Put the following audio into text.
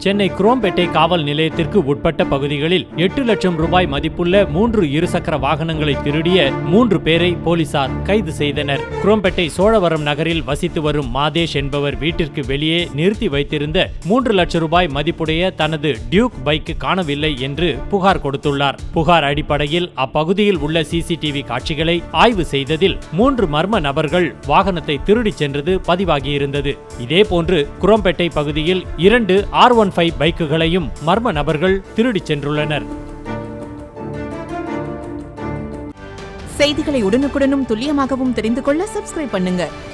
சென்னை குரோம்பேட்டை காவல் நிலையத்திற்கு உட்பட்ட பகுதிகளில் எட்டு லட்சம் ரூபாய் மதிப்புள்ள மூன்று இருசக்கர வாகனங்களை திருடிய மூன்று பேரை போலீசார் கைது செய்தனர் குரோம்பேட்டை சோழவரம் நகரில் வசித்து வரும் மாதேஷ் என்பவர் வீட்டிற்கு வெளியே நிறுத்தி வைத்திருந்த மூன்று லட்சம் ரூபாய் மதிப்புடைய தனது டியூக் பைக் காணவில்லை என்று புகார் கொடுத்துள்ளார் புகார் அடிப்படையில் அப்பகுதியில் உள்ள சிசிடிவி காட்சிகளை ஆய்வு செய்ததில் மூன்று மர்ம நபர்கள் வாகனத்தை திருடிச் சென்றது பதிவாகியிருந்தது இதேபோன்று குரோம்பேட்டை பகுதியில் இரண்டு ஆர் ஒன் ஃபைவ் பைக்குகளையும் மர்ம நபர்கள் திருடிச் சென்றுள்ளனர் செய்திகளை உடனுக்குடனும் துல்லியமாகவும் தெரிந்து கொள்ள சப்ஸ்கிரைப் பண்ணுங்க